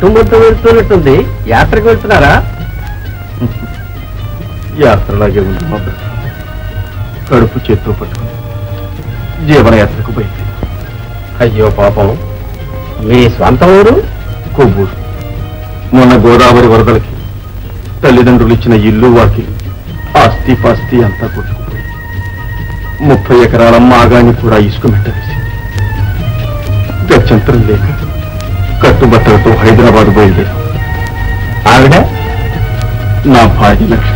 కుటుంబంతో వెళ్తున్నట్టుంది యాత్రకు వెళ్తున్నారా యాత్రలాగే ఉంది మా బ్రతుకు. కడుపు చేత్తో పట్టుకుని జీవనయాత్రకు బయలుదేరి అయ్యో పాపం మీ స్వంత ఊరు కొవ్వూరు మొన్న గోదావరి వరదలకి తల్లిదండ్రులు ఇచ్చిన ఇల్లు వాకి ఆస్తి పాస్తి అంతా కొట్టుకుపోయి ముప్పై ఎకరాల మాగాని కూడా ఇసుక మెట్ట వేసింది గత్యంతరం లేక కట్టుబట్టలతో హైదరాబాద్ బయలుదేరాం ఆవిడ నా భార్య లక్ష్మి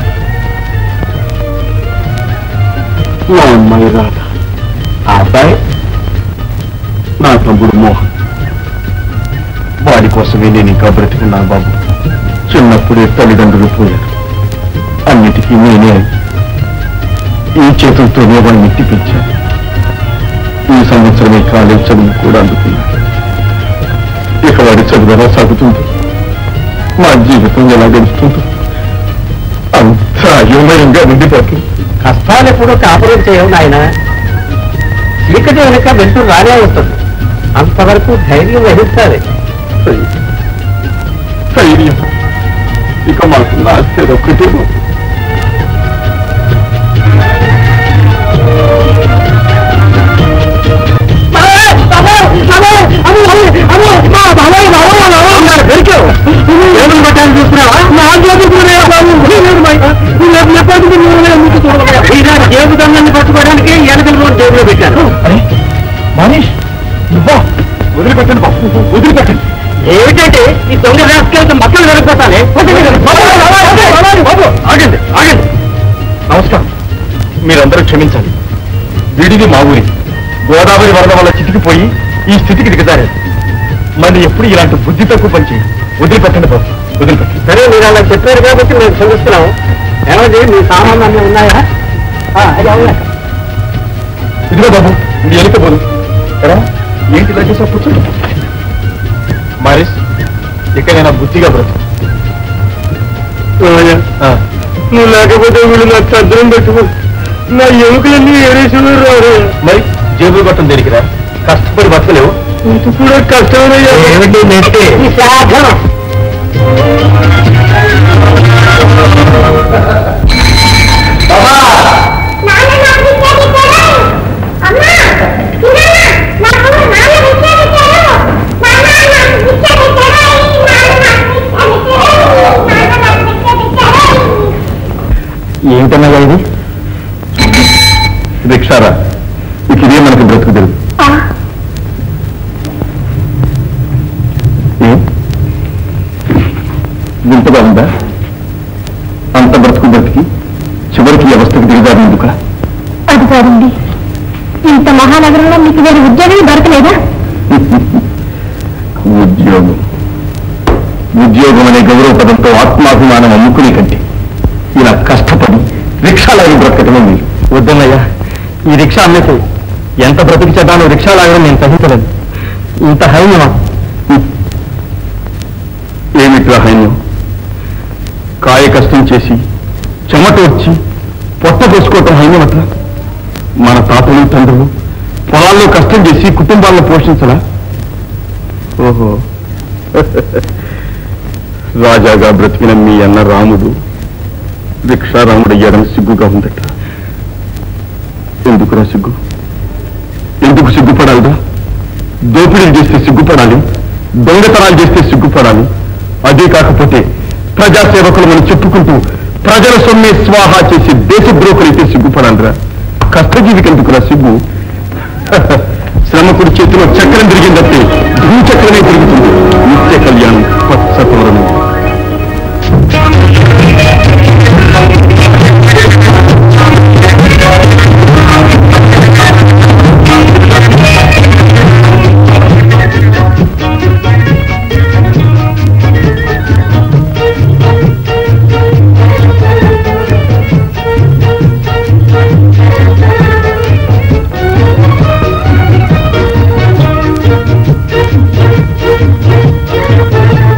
మా అమ్మాయి రాధ ఆ అబ్బాయి నా తమ్ముడు మోహన్ వాడి కోసమే నేను ఇంకా బ్రతికున్నాను బాబు చిన్నప్పుడే తల్లిదండ్రులు పోయారు అన్నిటికీ నేనే అయి. ఈ చేతులతోనే వాడిని ఎత్తి పెంచాను ఈ సంవత్సరమే కాలేజ్ చదువు కూడా అందుకున్నాను ఇక వాడి చదువు ఎలా సాగుతుంది మా జీవితం ఎలా గడుస్తుందో అంతా అయోమయంగా ఉండిపోతుంది కష్టాలు ఎప్పుడూ కాపురం చేయవు నాయన చీకటి వెనుక వెంటూ రానే వస్తుంది అంతవరకు ధైర్యం వహిస్తారు ధైర్యం ఇక మాకు నాస్తి ఒక్కటే బాబు. జేబు దొంగల్ని పట్టుకోవడానికి ఎనకలు కూడా జేబులో పెట్టాను అరే మనీష్ నువ్వా వదిలిపెట్టండి బాబు వదిలిపెట్టండి ఏమిటంటే ఈ దొంగ రాసుకెళ్తే మక్కలు జరిగిపోతానే ఆగండి ఆగండి నమస్కారం మీరందరూ క్షమించాలి విడిది మా ఊరి గోదావరి వరద వల్ల చితికిపోయి ఈ స్థితికి దిగజారారు మరి ఎప్పుడు ఇలాంటి బుద్ధి తక్కువ పని చేయండి వదిలిపెట్టండి బాబు వదిలిపెట్టండి సరే మీరు అలా చెప్పారు కాబట్టి మేము క్షమిస్తున్నాం ఏమండి మీ సామాన్లు అన్నీ ఉన్నాయా ఆ, అది అవునా ఇదిగో బాబు ఇది ఎలుకపోదు ఎరా ఏంటి ఇలా చేసా కూర్చోండి మారిస్ ఇక నేను బుద్ధిగా బ్రతు ఆ. నువ్వు లేకపోతే వీళ్ళు నా చంద్రం పెట్టుకో నా ఎముకలన్నీ ఏరేసి రారు మరి జేబులు బట్టం దేనికిరా కష్టపడి బతకలేవు ఇది కూడా కష్టమైన ఏమిటి నెట్టి నాన్న నాకు విద్య ఇచ్చారు అమ్మా చిన్న నాకు నాన్న విద్య ఇచ్చారు నాన్న నాకు విద్య ఇచ్చారు నాన్న నాకు విద్య ఇచ్చారు నాన్న నాకు విద్య ఇచ్చారు ఏమిటన్నగా ఇది రిక్షారా ఇక ఇదే మనకి బ్రతుకు తెలుగు ఏ? వింతగా ఉందా అంత బ్రతుకు బ్రతికి చివరికి ఈ అవస్థకు దిగజారు ఎందుక అది కాదండి ఇంత మహానగరంలో మీకు వేరే ఉద్యోగం దొరకలేదా ఉద్యోగం ఉద్యోగం అనే గౌరవ పదంతో ఆత్మాభిమానం అమ్ముకునే కంటే ఇలా కష్టపడి రిక్షాలాగి బ్రతకటమే మీరు వద్దన్నయ్యా ఈ రిక్షా అమ్మేసి ఎంత బ్రతికి చెడ్డానో రిక్షా లాగడం నేను సహించలేదు ఇంత హైన్యమా ఏమిట్రా హైన్యం కాయ కష్టం చేసి చెమట వచ్చి పొట్ట పోసుకోవటం హైన్యమట్రా మన తాతలు తండ్రులు పొలాల్లో కష్టం చేసి కుటుంబాలను పోషించరా ఓహో రాజాగా బ్రతికిన మీ అన్న రాముడు రిక్షారాముడు అయ్యాడని సిగ్గుగా ఉందట ఎందుకురా సిగ్గు ఎందుకు సిగ్గుపడాలిరా దోపిడీలు చేస్తే సిగ్గుపడాలి దొంగతనాలు చేస్తే సిగ్గుపడాలి అదే కాకపోతే ప్రజాసేవకులు మనం చెప్పుకుంటూ ప్రజల సొమ్మే స్వాహా చేసి దేశద్రోహులైతే సిగ్గుపడాలిరా కష్టజీవికి ఎందుకురా సిగ్గు శ్రమకుడి చేతిలో చక్రం తిరిగిందంటే భూచక్రమే తిరుగుతుంది నిత్య కళ్యాణం పచ్చతోరణం ఆ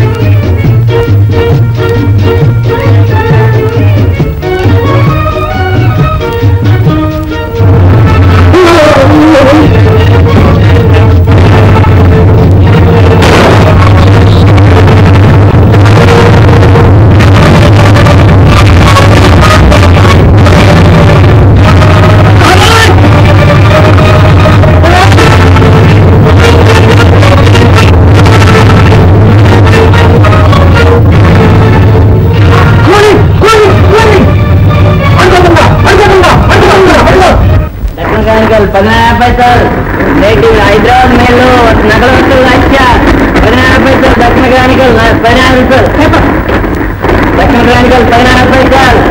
ప్రయాణికులు ప్రయాణికులు దక్షిణ ప్రయాణికులు పైన పైసలు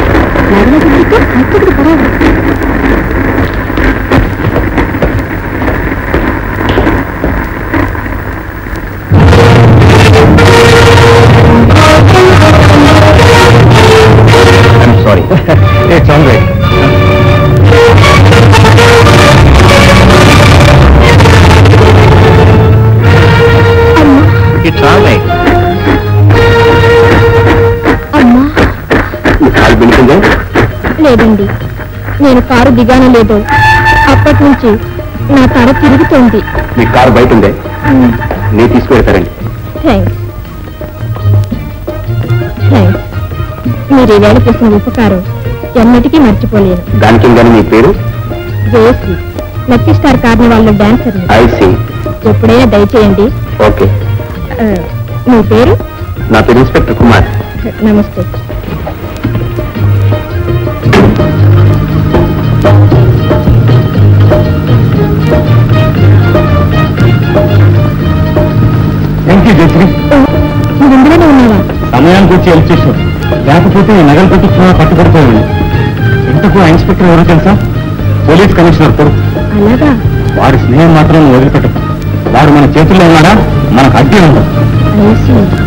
sorry it's all right it's all right అమ్మా కాలు బిల్లుకుందా లేదండి నేను కారు దిగాను లేదో అప్పటి నుంచి నా తల తిరుగుతోంది మీ కారు బయట ఉందే నేను తీసుకువెళ్తారండి థ్యాంక్స్ థ్యాంక్స్ మీరు ఈ వేళ చేసిన ఉపకారం ఎన్నటికీ మర్చిపోలేను దానికి కానీ మీ పేరు జయశ్రీ లక్కీ స్టార్ కార్నివాల్లో డాన్సర్ ఐ సి ఎప్పుడైనా దయచేయండి ఓకే ఆ, మీ పేరు నా పేరు ఇన్స్పెక్టర్ కుమార్ నమస్తే థ్యాంక్ యూ జయశ్రీ నువ్వు ఇందులోనే ఉన్నావా సమయానికి వచ్చి హెల్ప్ చేశావు లేకపోతే ఈ నగలు పట్టించుకున్నా పట్టుబడిపోయింది ఇంతకు ఆ ఇన్స్పెక్టర్ ఎవరో తెలుసా పోలీస్ కమిషనర్ కొడుకు అలాగా వారి స్నేహం మాత్రం నువ్వు వదిలిపెట్టకు వాడు మన చేతుల్లో ఉన్నాడా మనకు అడ్డీ ఉండదు I see.